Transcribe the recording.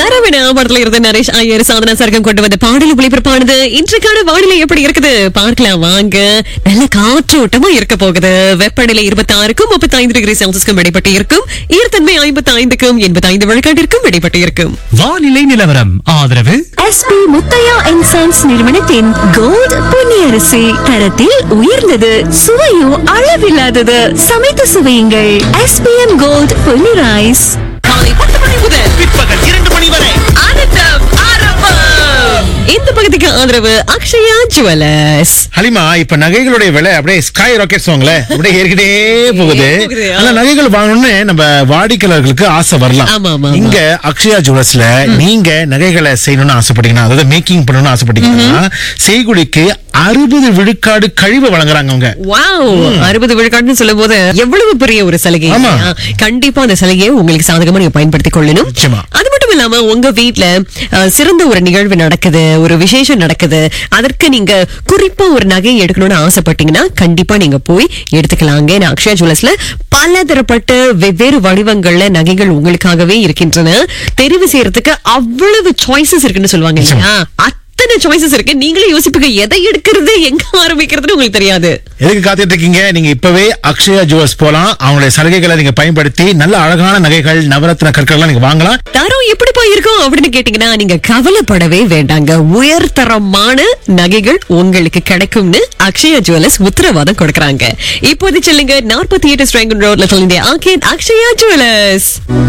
அரவண படத்துல இருந்த நரேஷ் ஐயர் சாதனா சர்க்கம் கொண்டு வந்த பாடல் ஒளிபரப்பானது இன்றைக்கான வானிலை எப்படி இருக்குது பார்க்கலாம் வாங்க நல்ல காற்றோட்டமா இருக்க போகுது வெப்பநிலை இருபத்தி ஆறுக்கும் முப்பத்தி ஐந்து டிகிரி செல்சியஸ்க்கும் இடைப்பட்டு இருக்கும் ஈரத்தன்மை ஐம்பத்தி ஐந்துக்கும் எண்பத்தி ஐந்து விழுக்காட்டிற்கும் இடைப்பட்டு இருக்கும் வானிலை நிலவரம் ஆதரவு எஸ்பி முத்தையா அண்ட் சன்ஸ் நிறுவனத்தின் கோல்ட் பொன்னியரிசி தரத்தில் உயர்ந்தது சுவையும் அளவில்லாதது சமைத்து சுவையுங்கள் எஸ்பிஎம் கோல்ட் பொன்னி ரைஸ் காலை பத்து மணி முதல் பிற்பகல் இரண்டு மணி வரை ஆனந்தம் ஆரம்பம் இந்த பகுதிக்கு ஆதரவு அக்ஷயா ஜுவல்லர்ஸ் ஹலிமா இப்ப நகைகளுடைய விலை அப்படியே ஸ்கை ராக்கெட் வாங்கல அப்படியே ஏறிக்கிட்டே போகுது போகுது, ஆ. ஆனா நகைகள் வாங்கணும்னு நம்ம வாடிக்கையாளர்களுக்கு ஆசை வரலாம் ஆமா, ஆமா, ஆமா. இங்க அக்ஷயா ஜுவல்ஸ்ல நீங்க நகைகளை செய்யணும்னு ஆசைப்பட்டீங்கன்னா அதாவது மேக்கிங் பண்ணணும்னு ஆசைப்பட்டீங்கன்னா செய்குடிக்கு அறுபது விழுக்காடு கழிவு வழங்குறாங்க அவங்க வாவ் அறுபது விழுக்காடுன்னு சொல்லும் போது எவ்வளவு பெரிய ஒரு சலுகை ஆமா. இல்லையா? கண்டிப்பா அந்த சலுகையை உங்களுக்கு சாதகமா நீங்க பயன்படுத்திக் கொள்ளணும் நிச்சயமா. அது மட்டும் இல்லாம உங்க வீட்ல அஹ், சிறந்த ஒரு நிகழ்வு நடக்குது ஒரு விசேஷம் நடக்குது அதற்கு நீங்க குறிப்பா ஒரு நகையை எடுக்கணும்னு ஆசைப்பட்டீங்கன்னா கண்டிப்பா நீங்க போய் எடுத்துக்கலாங்க ஏன்னா அக்ஷயா ஜுவல்லர்ஸ்ல பலதரப்பட்ட வெவ்வேறு வடிவங்கள்ல நகைகள் உங்களுக்காகவே இருக்கின்றன தெரிவு செய்யறதுக்கு அவ்வளவு சாய்ஸஸ் இருக்குன்னு சொல்லுவாங்க இல்லையா அத்தனை சாய்ஸஸ் இருக்கு நீங்களே யோசிப்பீங்க எதை எடுக்கிறது எங்க ஆரம்பிக்கிறதுன்னு உங்களுக்கு தெரியாது எதுக்கு காத்துட்டு இருக்கீங்க நீங்க இப்பவே அக்ஷயா ஜுவல்ஸ் போலாம் அவங்களுடைய சலுகைகளை நீங்க பயன்படுத்தி நல்ல அழகான நகைகள் நவரத்ன கற்கள்லாம் நீங்க வாங்கலாம் தரம் எப்படிப்பா இருக்கும் அப்படின்னு கேட்டீங்கன்னா நீங்க கவலைப்படவே வேண்டாங்க உயர்தரமான நகைகள் உங்களுக்கு கிடைக்கும்னு அக்ஷயா ஜுவல்லர்ஸ் உத்தரவாதம் கொடுக்கறாங்க இப்போது சொல்லுங்க நாற்பத்தி எட்டு ஸ்ட்ரைங்கன் ரோட்ல சொல்லுங்க ஆகே அக்ஷயா ஜுவல்லர்ஸ்